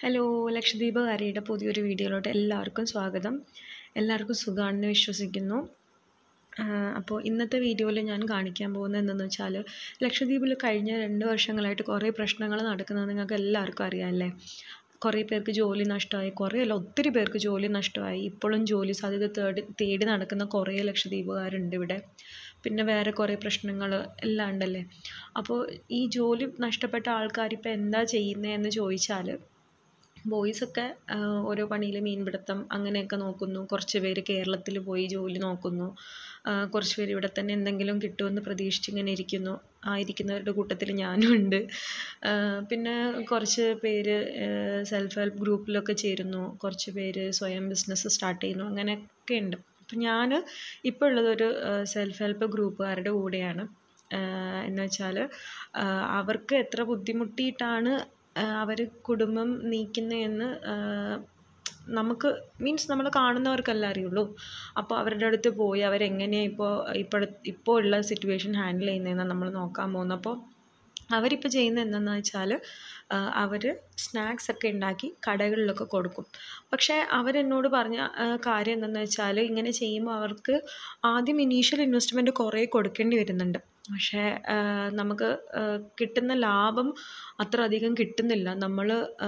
hello Lakshadweep കരയുടെ പുതിയൊരു വീഡിയോയിലോട്ട് എല്ലാവർക്കും സ്വാഗതം എല്ലാവർക്കും സുഖമാണെന്ന് വിശ്വസിക്കുന്നു അപ്പോൾ ഇന്നത്തെ വീഡിയോയിൽ ഞാൻ കാണിക്കാൻ പോകുന്നത് എന്തെന്ന് വെച്ചാൽ ലക്ഷദ്വീപിൽ കഴിഞ്ഞ രണ്ട് വർഷങ്ങളായിട്ട് കുറേ പ്രശ്നങ്ങൾ നടക്കുന്നത് നിങ്ങൾക്ക് എല്ലാവർക്കും അറിയാമല്ലേ കുറേ പേർക്ക് ജോലി നഷ്ടമായി കുറേ അല്ല ഒത്തിരി പേർക്ക് ജോലി നഷ്ടമായി ഇപ്പോഴും ജോലി സാധ്യത തേടി തേടി നടക്കുന്ന കുറേ ലക്ഷദ്വീപുകാരുണ്ട് ഇവിടെ പിന്നെ വേറെ കുറേ പ്രശ്നങ്ങൾ എല്ലാം ഉണ്ടല്ലേ അപ്പോൾ ഈ ജോലി നഷ്ടപ്പെട്ട ആൾക്കാർ ഇപ്പോൾ എന്താ ചെയ്യുന്നതെന്ന് ചോദിച്ചാൽ ബോയ്സൊക്കെ ഓരോ പണിയിൽ മീൻപിടുത്തം അങ്ങനെയൊക്കെ നോക്കുന്നു കുറച്ച് പേര് കേരളത്തിൽ പോയി ജോലി നോക്കുന്നു കുറച്ച് പേര് ഇവിടെ തന്നെ എന്തെങ്കിലും കിട്ടുമെന്ന് പ്രതീക്ഷിച്ച് ഇങ്ങനെ ഇരിക്കുന്നു ആ ഇരിക്കുന്നവരുടെ കൂട്ടത്തിൽ ഞാനും ഉണ്ട് പിന്നെ കുറച്ച് പേര് സെൽഫ് ഹെൽപ്പ് ഗ്രൂപ്പിലൊക്കെ ചേരുന്നു കുറച്ച് പേര് സ്വയം ബിസിനസ് സ്റ്റാർട്ട് ചെയ്യുന്നു അങ്ങനെയൊക്കെ ഉണ്ട് അപ്പം ഞാൻ ഇപ്പോൾ ഉള്ളതൊരു സെൽഫ് ഹെൽപ്പ് ഗ്രൂപ്പുകാരുടെ കൂടെയാണ് എന്ന് വെച്ചാൽ അവർക്ക് എത്ര ബുദ്ധിമുട്ടിയിട്ടാണ് അവർ കുടുംബം നീക്കുന്നതെന്ന് നമുക്ക് മീൻസ് നമ്മൾ കാണുന്നവർക്കല്ല അറിയുള്ളൂ അപ്പോൾ അവരുടെ അടുത്ത് പോയി അവരെങ്ങനെയാണ് ഇപ്പോൾ ഇപ്പോൾ ഇപ്പോൾ ഉള്ള സിറ്റുവേഷൻ ഹാൻഡിൽ ചെയ്യുന്നതെന്ന് നമ്മൾ നോക്കാൻ പോകുന്നത് അപ്പോൾ അവരിപ്പോൾ ചെയ്യുന്നത് എന്താണെന്ന് വെച്ചാൽ അവർ സ്നാക്സ് ഒക്കെ ഉണ്ടാക്കി കടകളിലൊക്കെ കൊടുക്കും പക്ഷേ അവരെന്നോട് പറഞ്ഞ കാര്യം എന്താണെന്ന് വെച്ചാൽ ഇങ്ങനെ ചെയ്യുമ്പോൾ അവർക്ക് ആദ്യം ഇനീഷ്യൽ ഇൻവെസ്റ്റ്മെൻറ്റ് കുറേ കൊടുക്കേണ്ടി വരുന്നുണ്ട് പക്ഷേ നമുക്ക് കിട്ടുന്ന ലാഭം അത്ര അധികം കിട്ടുന്നില്ല നമ്മൾ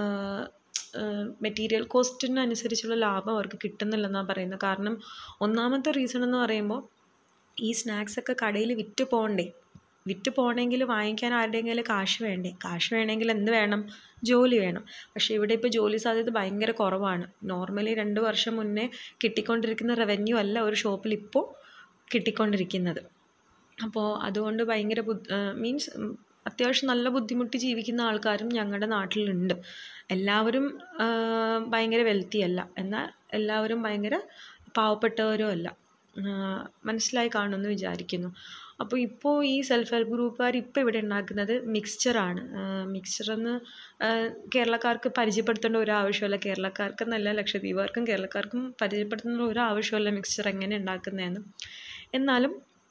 മെറ്റീരിയൽ കോസ്റ്റിനനുസരിച്ചുള്ള ലാഭം അവർക്ക് കിട്ടുന്നില്ലെന്നാണ് പറയുന്നത് കാരണം ഒന്നാമത്തെ റീസൺ എന്ന് പറയുമ്പോൾ ഈ സ്നാക്സ് ഒക്കെ കടയിൽ വിറ്റ് പോകണ്ടേ വിറ്റ് പോകണമെങ്കിൽ വാങ്ങിക്കാൻ ആരുടെയെങ്കിലും കാശ് വേണ്ടേ കാശ് വേണമെങ്കിൽ എന്ത് വേണം ജോലി വേണം പക്ഷേ ഇവിടെ ഇപ്പോൾ ജോലി സാധ്യത ഭയങ്കര കുറവാണ് നോർമലി രണ്ട് വർഷം മുന്നേ കിട്ടിക്കൊണ്ടിരിക്കുന്ന റവന്യൂ അല്ല ഒരു ഷോപ്പിൽ ഇപ്പോൾ കിട്ടിക്കൊണ്ടിരിക്കുന്നത് അപ്പോൾ അതുകൊണ്ട് ഭയങ്കര മീൻസ് അത്യാവശ്യം നല്ല ബുദ്ധിമുട്ടി ജീവിക്കുന്ന ആൾക്കാരും ഞങ്ങളുടെ നാട്ടിലുണ്ട് എല്ലാവരും ഭയങ്കര വെൽത്തി അല്ല എന്നാൽ എല്ലാവരും ഭയങ്കര പാവപ്പെട്ടവരും അല്ല മനസ്സിലായി കാണുമെന്ന് വിചാരിക്കുന്നു അപ്പോൾ ഇപ്പോൾ ഈ സെൽഫ് ഹെൽപ്പ് ഗ്രൂപ്പുകാർ ഇപ്പോൾ ഇവിടെ ഉണ്ടാക്കുന്നത് മിക്സ്ചറാണ് മിക്സ്ചർ എന്ന് കേരളക്കാർക്ക് പരിചയപ്പെടുത്തേണ്ട ഒരു ആവശ്യമില്ല കേരളക്കാർക്കെന്നല്ല ലക്ഷദ്വീപുകാർക്കും കേരളക്കാർക്കും പരിചയപ്പെടുത്തേണ്ട ഒരു ആവശ്യമില്ല മിക്സ്ചർ എങ്ങനെ ഉണ്ടാക്കുന്നതെന്ന് എന്നാലും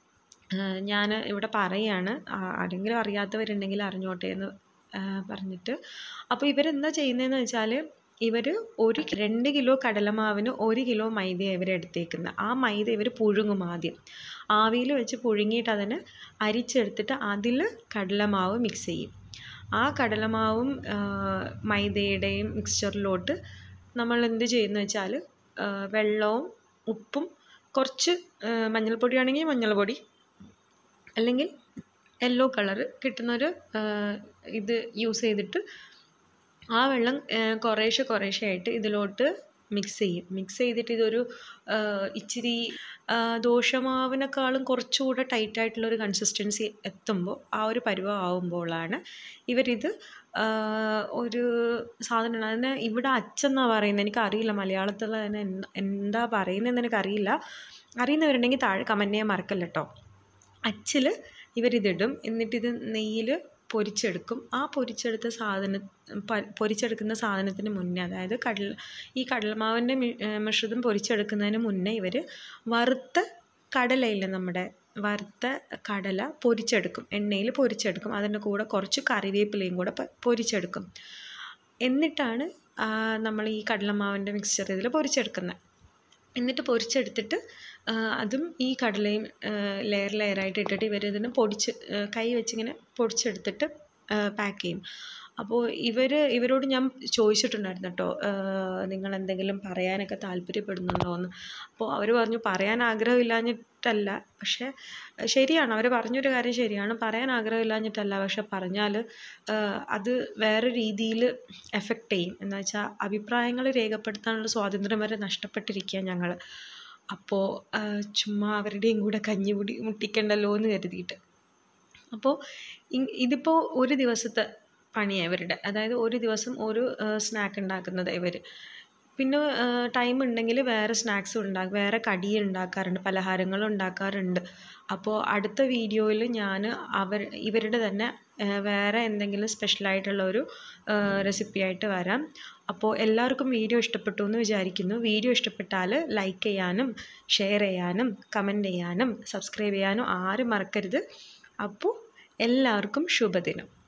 ഞാൻ ഇവിടെ പറയുകയാണ് ആരെങ്കിലും അറിയാത്തവരുണ്ടെങ്കിൽ അറിഞ്ഞോട്ടെ എന്ന് പറഞ്ഞിട്ട് അപ്പോൾ ഇവരെന്താ ചെയ്യുന്നതെന്ന് വെച്ചാൽ ഇവർ ഒരു രണ്ട് കിലോ കടലമാവിന് ഒരു കിലോ മൈദ ഇവർ എടുത്തേക്കുന്നത് ആ മൈദ ഇവർ പുഴുങ്ങും ആദ്യം ആവിയിൽ വെച്ച് പുഴുങ്ങിയിട്ട് അതിന് അരിച്ചെടുത്തിട്ട് അതിൽ കടലമാവ് മിക്സ് ചെയ്യും ആ കടലമാവും മൈദയുടെയും മിക്സ്ചറിലോട്ട് നമ്മൾ എന്ത് ചെയ്യുന്നു വെച്ചാൽ വെള്ളവും ഉപ്പും കുറച്ച് മഞ്ഞൾപ്പൊടിയാണെങ്കിൽ മഞ്ഞൾപ്പൊടി അല്ലെങ്കിൽ യെല്ലോ കളറ് കിട്ടുന്നൊരു ഇത് യൂസ് ചെയ്തിട്ട് ആ വെള്ളം കുറേശ്ശെ കുറേശ്ശെ ആയിട്ട് ഇതിലോട്ട് മിക്സ് ചെയ്യും മിക്സ് ചെയ്തിട്ട് ഇതൊരു ഇച്ചിരി ദോശമാവിനേക്കാളും കുറച്ചുകൂടെ ടൈറ്റായിട്ടുള്ളൊരു കൺസിസ്റ്റൻസി എത്തുമ്പോൾ ആ ഒരു പരുവം ആവുമ്പോഴാണ് ഇവരിത് ഒരു സാധനമാണ് അതിന് ഇവിടെ അച്ചെന്നാണ് പറയുന്നത് എനിക്കറിയില്ല മലയാളത്തിൽ അതിന് എന്താ പറയുന്നതെന്ന് എനിക്കറിയില്ല അറിയുന്നവരുണ്ടെങ്കിൽ താഴെ കമൻറ്റ് ചെയ്യാൻ മറക്കല്ല കേട്ടോ അച്ചിൽ ഇവരിതിടും എന്നിട്ടിത് നെയ്യിൽ പൊരിച്ചെടുക്കും ആ പൊരിച്ചെടുത്ത സാധന പൊരിച്ചെടുക്കുന്ന സാധനത്തിന് മുന്നേ അതായത് കടൽ ഈ കടലമാവിൻ്റെ മിശ്രിതം പൊരിച്ചെടുക്കുന്നതിന് മുന്നേ ഇവർ വറുത്ത കടലയില്ല നമ്മുടെ വറുത്ത കടല പൊരിച്ചെടുക്കും എണ്ണയിൽ പൊരിച്ചെടുക്കും അതിൻ്റെ കൂടെ കുറച്ച് കറിവേപ്പിലയും കൂടെ പൊരിച്ചെടുക്കും എന്നിട്ടാണ് നമ്മൾ ഈ കടലമാവിൻ്റെ മിക്സ്ചർ ഇതിൽ പൊരിച്ചെടുക്കുന്നത് എന്നിട്ട് പൊരിച്ചെടുത്തിട്ട് അതും ഈ കടലയും ലെയർ ലെയറായിട്ട് ഇട്ടിട്ട് ഇവരിതിന് പൊടിച്ച് കൈ വെച്ചിങ്ങനെ പൊടിച്ചെടുത്തിട്ട് പാക്ക് ചെയ്യും അപ്പോൾ ഇവർ ഇവരോട് ഞാൻ ചോദിച്ചിട്ടുണ്ടായിരുന്നു കേട്ടോ നിങ്ങൾ എന്തെങ്കിലും പറയാനൊക്കെ താല്പര്യപ്പെടുന്നുണ്ടോ എന്ന് അപ്പോൾ അവർ പറഞ്ഞു പറയാൻ ആഗ്രഹമില്ലാഞ്ഞിട്ടല്ല പക്ഷേ ശരിയാണ് അവർ പറഞ്ഞൊരു കാര്യം ശരിയാണ് പറയാൻ ആഗ്രഹമില്ലാഞ്ഞിട്ടല്ല പക്ഷെ പറഞ്ഞാൽ അത് വേറെ രീതിയിൽ എഫക്റ്റ് ചെയ്യും എന്ന് വെച്ചാൽ അഭിപ്രായങ്ങൾ രേഖപ്പെടുത്താനുള്ള സ്വാതന്ത്ര്യം വരെ നഷ്ടപ്പെട്ടിരിക്കുക ഞങ്ങൾ അപ്പോൾ ചുമ്മാ അവരുടെയും കൂടെ കഞ്ഞി മുടി മുട്ടിക്കണ്ടല്ലോ എന്ന് കരുതിയിട്ട് അപ്പോൾ ഇതിപ്പോൾ ഒരു ദിവസത്തെ പണിയാണ് ഇവരുടെ അതായത് ഒരു ദിവസം ഒരു സ്നാക്ക് ഉണ്ടാക്കുന്നത് ഇവർ പിന്നെ ടൈം ഉണ്ടെങ്കിൽ വേറെ സ്നാക്സ് ഉണ്ടാക്കും വേറെ കടി ഉണ്ടാക്കാറുണ്ട് പലഹാരങ്ങൾ ഉണ്ടാക്കാറുണ്ട് അപ്പോൾ അടുത്ത വീഡിയോയിൽ ഞാൻ അവർ ഇവരുടെ തന്നെ വേറെ എന്തെങ്കിലും സ്പെഷ്യലായിട്ടുള്ള ഒരു റെസിപ്പി ആയിട്ട് വരാം അപ്പോൾ എല്ലാവർക്കും വീഡിയോ ഇഷ്ടപ്പെട്ടു എന്ന് വിചാരിക്കുന്നു വീഡിയോ ഇഷ്ടപ്പെട്ടാൽ ലൈക്ക് ചെയ്യാനും ഷെയർ ചെയ്യാനും കമൻറ്റ് ചെയ്യാനും സബ്സ്ക്രൈബ് ചെയ്യാനും ആരും മറക്കരുത് അപ്പോൾ എല്ലാവർക്കും ശുഭദിനം